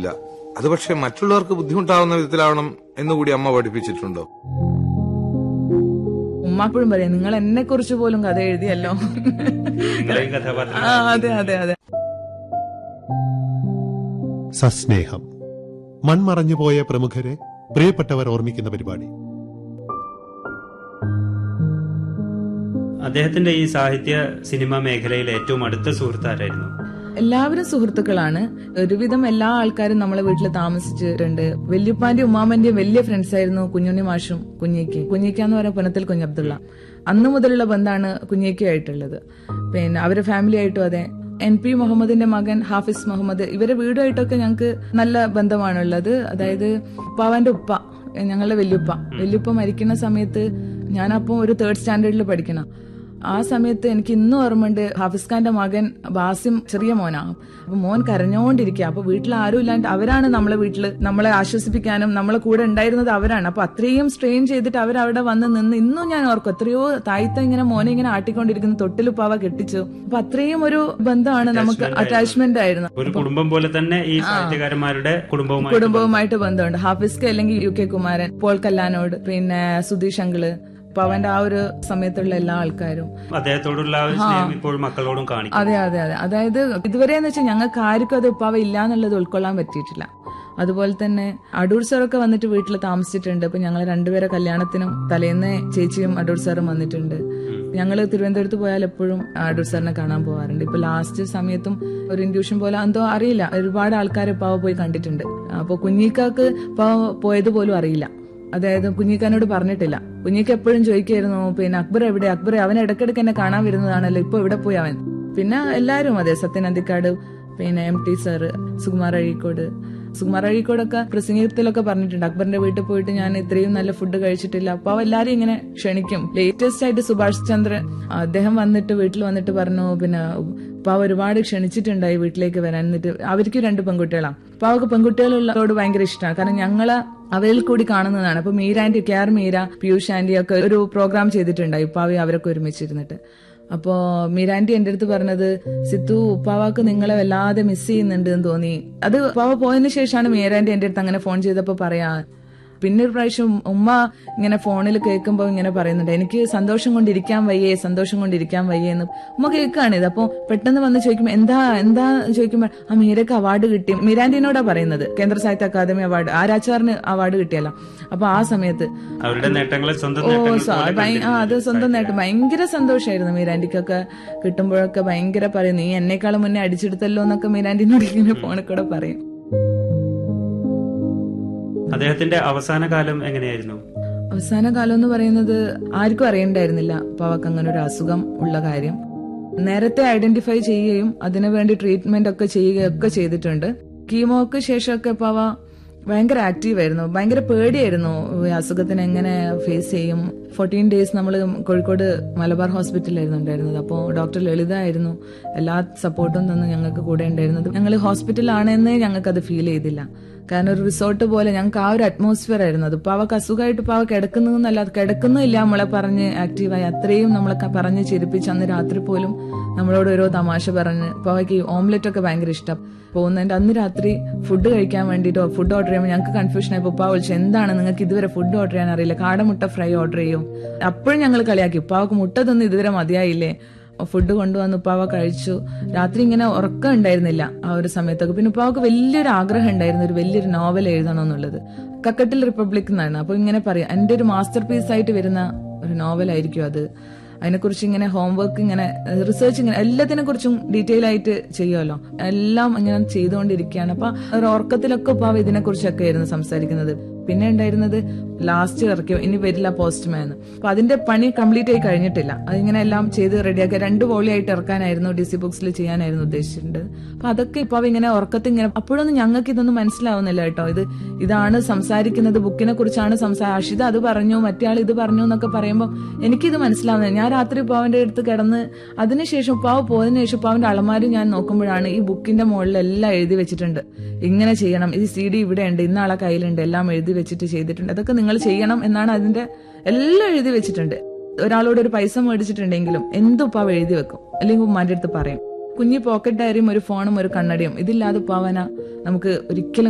ഒന്നുമില്ല അത് പക്ഷെ മറ്റുള്ളവർക്ക് ബുദ്ധിമുട്ടാവുന്ന വിധത്തിലാവണം എന്നുകൂടി അമ്മ പഠിപ്പിച്ചിട്ടുണ്ടോ ഉമ്മാപ്പോഴും പറയാം നിങ്ങൾ എന്നെ കുറിച്ച് പോലും കഥ എഴുതിയല്ലോ നിങ്ങളെയും കഥാപാത്രം ആ അതെ അതെ അതെ സസ്നേഹം മൺമറഞ്ഞുപോയ പ്രമുഖരെ പ്രിയപ്പെട്ടവർ ഓർമ്മിക്കുന്ന പരിപാടി അദ്ദേഹത്തിന്റെ ഈ സാഹിത്യ സിനിമാ മേഖലയിലെ ഏറ്റവും അടുത്ത സുഹൃത്താരായിരുന്നു എല്ലാവരും സുഹൃത്തുക്കളാണ് ഒരുവിധം എല്ലാ ആൾക്കാരും നമ്മളെ വീട്ടിൽ താമസിച്ചിട്ടുണ്ട് വല്യപ്പാന്റെ ഉമ്മാമന്റെയും വലിയ ഫ്രണ്ട്സ് ആയിരുന്നു കുഞ്ഞുണ്ണി മാഷും കുഞ്ഞിക്ക് കുഞ്ഞിക്ക എന്ന് പറയുന്ന പുനത്തിൽ കുഞ്ഞബ്ദുള്ള അന്ന് മുതലുള്ള ബന്ധമാണ് കുഞ്ഞിക്കയായിട്ടുള്ളത് പിന്നെ അവരുടെ ഫാമിലി ആയിട്ടും അതെ എൻ പി മുഹമ്മദിന്റെ മകൻ ഹാഫിസ് മുഹമ്മദ് ഇവരെ വീടുമായിട്ടൊക്കെ ഞങ്ങൾക്ക് നല്ല ബന്ധമാണുള്ളത് അതായത് ഉപ്പാവന്റെ ഉപ്പ ഞങ്ങളുടെ വല്യുപ്പ വല്യുപ്പ മരിക്കുന്ന സമയത്ത് ഞാനപ്പം ഒരു തേർഡ് സ്റ്റാൻഡേർഡിൽ പഠിക്കണം ആ സമയത്ത് എനിക്ക് ഇന്നും ഓർമ്മയുണ്ട് ഹാഫിസ് ഖാന്റെ മകൻ ബാസിം ചെറിയ മോനാ അപ്പൊ മോൻ കരഞ്ഞോണ്ടിരിക്കുക അപ്പൊ വീട്ടിൽ ആരും ഇല്ലാണ്ട് അവരാണ് നമ്മളെ വീട്ടിൽ നമ്മളെ ആശ്വസിപ്പിക്കാനും നമ്മളെ കൂടെ ഉണ്ടായിരുന്നത് അവരാണ് അപ്പൊ അത്രയും സ്ട്രെയിൻ ചെയ്തിട്ട് അവരവിടെ വന്ന് നിന്ന് ഇന്നും ഞാൻ ഓർക്കും എത്രയോ തായ്ത്ത ഇങ്ങനെ മോനെ ഇങ്ങനെ ആട്ടിക്കൊണ്ടിരിക്കുന്നു തൊട്ടിൽ പാവ കെട്ടിച്ചു അപ്പൊ അത്രയും ഒരു ബന്ധമാണ് നമുക്ക് അറ്റാച്ച്മെന്റ് ആയിരുന്നു ഒരു കുടുംബം പോലെ തന്നെ ഈ സാഹിത്യകാരന്മാരുടെ കുടുംബവുമായി കുടുംബവുമായിട്ട് ബന്ധമുണ്ട് ഹാഫിസ്ക അല്ലെങ്കിൽ യു കെ കുമാരൻ പോൾ കല്ലാനോട് പിന്നെ സുധീഷ് അങ്കിള് പവന്റെ ആ ഒരു സമയത്തുള്ള എല്ലാ ആൾക്കാരും അദ്ദേഹത്തോടുള്ള ആ ഒരു സ്നേഹം ഇപ്പോഴും മക്കളോടും കാണിക്കും അതെ അതെ അതെ അതായത് ഇതുവരെ എന്ന് വെച്ചാൽ ഞങ്ങൾക്ക് ആർക്കും അത് ഉപ്പാവ ഇല്ല എന്നുള്ളത് ഉൾക്കൊള്ളാൻ പറ്റിയിട്ടില്ല അതുപോലെ തന്നെ അടൂർ സാറൊക്കെ വന്നിട്ട് വീട്ടിൽ താമസിച്ചിട്ടുണ്ട് ഇപ്പൊ ഞങ്ങൾ രണ്ടുപേരെ കല്യാണത്തിനും തലേന്ന് ചേച്ചിയും അടൂർ സാറും വന്നിട്ടുണ്ട് ഞങ്ങൾ തിരുവനന്തപുരത്ത് പോയാൽ എപ്പോഴും അടൂർ സാറിനെ കാണാൻ പോകാറുണ്ട് ഇപ്പൊ ലാസ്റ്റ് സമയത്തും ഒരു ഇൻഡ്യൂഷൻ പോലെ എന്തോ അറിയില്ല ഒരുപാട് ആൾക്കാരെ പാവ പോയി കണ്ടിട്ടുണ്ട് അപ്പൊ കുഞ്ഞിക്കാക്ക് പാവ പോയത് പോലും അറിയില്ല അതായത് കുഞ്ഞിക്കാനോട് പറഞ്ഞിട്ടില്ല കുഞ്ഞിക്ക് എപ്പോഴും ചോദിക്കായിരുന്നു പിന്നെ അക്ബർ എവിടെ അക്ബർ അവൻ ഇടയ്ക്കിടയ്ക്ക് എന്നെ കാണാൻ വരുന്നതാണല്ലോ ഇപ്പൊ എവിടെ പോയി അവൻ പിന്നെ എല്ലാരും അതെ സത്യൻ അന്തിക്കാട് പിന്നെ M T sir Sukumar Azhikode Sukumar അഴീക്കോടൊക്കെ പ്രസംഗത്തിലൊക്കെ പറഞ്ഞിട്ടുണ്ട് അക്ബറിന്റെ വീട്ടിൽ പോയിട്ട് ഞാൻ ഇത്രയും നല്ല ഫുഡ് കഴിച്ചിട്ടില്ല അപ്പൊ അവ എല്ലാരും ഇങ്ങനെ ക്ഷണിക്കും ലേറ്റസ്റ്റ് ആയിട്ട് സുഭാഷ് ചന്ദ്രൻ അദ്ദേഹം വന്നിട്ട് വീട്ടിൽ വന്നിട്ട് പറഞ്ഞു പിന്നെ പാവ ഒരുപാട് ക്ഷണിച്ചിട്ടുണ്ടായി വീട്ടിലേക്ക് വരാൻ എന്നിട്ട് അവർക്ക് രണ്ട് പെൺകുട്ടികളാണ് പാവക്ക് പെൺകുട്ടികളുള്ളതോട് ഭയങ്കര ഇഷ്ടമാണ് കാരണം ഞങ്ങള് അവരിൽ കൂടി കാണുന്നതാണ് അപ്പൊ Meera aunty K R Meera Piyush aunty ഒക്കെ ഒരു പ്രോഗ്രാം ചെയ്തിട്ടുണ്ടായി ഉപ്പാവി അവരൊക്കെ ഒരുമിച്ചിരുന്നിട്ട് അപ്പോ മീരാന്റി എന്റെ അടുത്ത് പറഞ്ഞത് സിത്തു ഉപ്പാവാക്ക് നിങ്ങളെ വല്ലാതെ മിസ് ചെയ്യുന്നുണ്ട് എന്ന് തോന്നി അത് ഉപ്പാവ പോയതിനു ശേഷമാണ് മീരാന്റി എന്റെ അടുത്ത് അങ്ങനെ ഫോൺ ചെയ്തപ്പോ പറയാ പിന്നെ ഒരു പ്രാവശ്യം ഉമ്മ ഇങ്ങനെ ഫോണിൽ കേൾക്കുമ്പോൾ ഇങ്ങനെ പറയുന്നുണ്ട് എനിക്ക് സന്തോഷം കൊണ്ടിരിക്കാൻ വയ്യേ സന്തോഷം കൊണ്ടിരിക്കാൻ വയ്യേ എന്ന് ഉമ്മ കേൾക്കുകയാണ് ഇത് അപ്പൊ പെട്ടെന്ന് വന്ന് ചോദിക്കുമ്പോൾ എന്താ എന്താ ചോദിക്കുമ്പോൾ ആ മീരക്ക് അവാർഡ് കിട്ടി മീരാന്റിനോടാ പറയുന്നത് കേന്ദ്ര സാഹിത്യ അക്കാദമി അവാർഡ് ആരാച്ചാറിന് അവാർഡ് കിട്ടിയല്ലോ അപ്പൊ ആ സമയത്ത് അവരുടെ നേട്ടങ്ങളെ സ്വന്തം ഓ നേട്ടങ്ങൾ സ- പോലെ ഭയ- ആ അത് സ്വന്തം നേട്ടം ഭയങ്കര സന്തോഷമായിരുന്നു മീരാന്റിക്കൊക്കെ കിട്ടുമ്പോഴൊക്കെ ഭയങ്കര പറയും നീ എന്നെക്കാളും മുന്നേ അടിച്ചെടുത്തല്ലോ എന്നൊക്കെ മീരാന്റിനോട് ഇങ്ങനെ ഫോണിൽ കൂടെ പറയും അദ്ദേഹത്തിന്റെ അവസാന കാലം എങ്ങനെയായിരുന്നു അവസാന കാലം എന്ന് പറയുന്നത് ആർക്കും അറിയണ്ടായിരുന്നില്ല പാവക്ക് അങ്ങനെ ഒരു അസുഖം ഉള്ള കാര്യം നേരത്തെ ഐഡന്റിഫൈ ചെയ്യുകയും അതിനുവേണ്ടി ട്രീറ്റ്മെന്റ് ഒക്കെ ചെയ്യുകയൊക്കെ ചെയ്തിട്ടുണ്ട് കീമോക്ക് ശേഷമൊക്കെ പാവ ഭയങ്കര ആക്റ്റീവ് ആയിരുന്നു ഭയങ്കര പേടിയായിരുന്നു ഈ അസുഖത്തിന് എങ്ങനെ ഫേസ് ചെയ്യും ഫോർട്ടീൻ ഡേയ്സ് നമ്മൾ കോഴിക്കോട് മലബാർ ഹോസ്പിറ്റലിലായിരുന്നു ഉണ്ടായിരുന്നത് അപ്പോൾ ഡോക്ടർ ലളിത ആയിരുന്നു എല്ലാ സപ്പോർട്ടും തന്നു ഞങ്ങൾക്ക് കൂടെ ഉണ്ടായിരുന്നത് ഞങ്ങൾ ഹോസ്പിറ്റലാണെന്നേ ഞങ്ങൾക്ക് അത് ഫീൽ ചെയ്തില്ല കാരണം ഒരു റിസോർട്ട് പോലെ ഞങ്ങൾക്ക് ആ ഒരു അറ്റ്മോസ്ഫിയർ ആയിരുന്നു അത് പാവ അസുഖമായിട്ട് പാവ കിടക്കുന്നതെന്നല്ല കിടക്കുന്നില്ല നമ്മളെ പറഞ്ഞ് ആക്റ്റീവായി അത്രയും നമ്മളൊക്കെ പറഞ്ഞ് ചിരിപ്പിച്ച് അന്ന് രാത്രി പോലും നമ്മളോട് ഓരോ തമാശ പറഞ്ഞ് പാവയ്ക്ക് ഓംലെറ്റ് ഒക്കെ ഭയങ്കര ഇഷ്ടം പോകുന്നതിന്റെ അന്ന് രാത്രി ഫുഡ് കഴിക്കാൻ വേണ്ടിയിട്ട് ഫുഡ് ഓർഡർ ചെയ്യുമ്പോൾ ഞങ്ങൾക്ക് കൺഫ്യൂഷൻ ആയി ഉപ്പ വിളിച്ചു എന്താണ് നിങ്ങൾക്ക് ഇതുവരെ ഫുഡ് ഓർഡർ ചെയ്യാൻ അറിയില്ല കാടമുട്ട ഫ്രൈ ഓർഡർ ചെയ്യും അപ്പോഴും ഞങ്ങൾ കളിയാക്കി ഉപ്പാവക്ക് മുട്ട തിന്ന് ഇതുവരെ മതിയായില്ലേ ഫുഡ് കൊണ്ടുവന്ന് ഉപ്പാവ കഴിച്ചു രാത്രി ഇങ്ങനെ ഉറക്കം ഉണ്ടായിരുന്നില്ല ആ ഒരു സമയത്തൊക്കെ പിന്നെ ഉപ്പാവക്ക് വലിയൊരു ആഗ്രഹം ഉണ്ടായിരുന്നു ഒരു വലിയൊരു നോവൽ എഴുതണം എന്നുള്ളത് കക്കട്ടിൽ റിപ്പബ്ലിക് എന്നാണ് അപ്പൊ ഇങ്ങനെ പറയാം എന്റെ ഒരു മാസ്റ്റർ പീസ് ആയിട്ട് വരുന്ന ഒരു നോവലായിരിക്കും അത് അതിനെക്കുറിച്ച് ഇങ്ങനെ ഹോംവർക്ക് ഇങ്ങനെ റിസർച്ച് ഇങ്ങനെ എല്ലാത്തിനെ കുറിച്ചും ഡീറ്റെയിൽ ആയിട്ട് ചെയ്യുമല്ലോ എല്ലാം ഇങ്ങനെ ചെയ്തുകൊണ്ടിരിക്കുകയാണ് അപ്പൊ ഒരു ഉറക്കത്തിലൊക്കെ ഉപ്പാവ ഇതിനെ കുറിച്ചൊക്കെ ആയിരുന്നു സംസാരിക്കുന്നത് പിന്നെ ഉണ്ടായിരുന്നത് ലാസ്റ്റ് ഇറക്കി ഇനി വരില്ല പോസ്റ്റ്മാൻ അപ്പൊ അതിന്റെ പണി കംപ്ലീറ്റ് ആയി കഴിഞ്ഞിട്ടില്ല അതിങ്ങനെ എല്ലാം ചെയ്ത് റെഡിയാക്കി രണ്ട് വോളിയായിട്ട് ഇറക്കാനായിരുന്നു ഡി സി ബുക്സിൽ ചെയ്യാനായിരുന്നു ഉദ്ദേശിച്ചിട്ടുണ്ട് അപ്പൊ അതൊക്കെ ഇപ്പൊ ഇങ്ങനെ ഉറക്കത്തിൽ ഇങ്ങനെ അപ്പോഴൊന്നും ഞങ്ങൾക്ക് ഇതൊന്നും മനസ്സിലാവുന്നില്ല കേട്ടോ ഇത് ഇതാണ് സംസാരിക്കുന്നത് ബുക്കിനെ കുറിച്ചാണ് സംസാ അഷിത അത് പറഞ്ഞു മറ്റേ ഇത് പറഞ്ഞു എന്നൊക്കെ പറയുമ്പോൾ എനിക്കിത് മനസ്സിലാവുന്നില്ല ഞാൻ രാത്രി ഉപ്പാവിന്റെ അടുത്ത് കിടന്ന് അതിനുശേഷം ഉപ്പാവ് പോയതിനു ശേഷം ഉപ്പാവിന്റെ അളമാരി ഞാൻ നോക്കുമ്പോഴാണ് ഈ ബുക്കിന്റെ മുകളിൽ എല്ലാം എഴുതി വെച്ചിട്ടുണ്ട് ഇങ്ങനെ ചെയ്യണം ഈ സി ഡി ഇവിടെ ഉണ്ട് ഇന്നാളെ കയ്യിലുണ്ട് എല്ലാം എഴുതി വെച്ചിട്ട് ചെയ്തിട്ടുണ്ട് അതൊക്കെ നിങ്ങൾ ചെയ്യണം എന്നാണ് അതിന്റെ എല്ലാം എഴുതി വെച്ചിട്ടുണ്ട് ഒരാളോട് ഒരു പൈസ മേടിച്ചിട്ടുണ്ടെങ്കിലും എന്തും ഉപ്പാവ് എഴുതി വെക്കും അല്ലെങ്കിൽ ഉമ്മാന്റെ അടുത്ത് പറയും കുഞ്ഞി പോക്കറ്റ് ഡയറിയും ഒരു ഫോണും ഒരു കണ്ണടിയും ഇതില്ലാതെ ഉപ്പാവന നമുക്ക് ഒരിക്കലും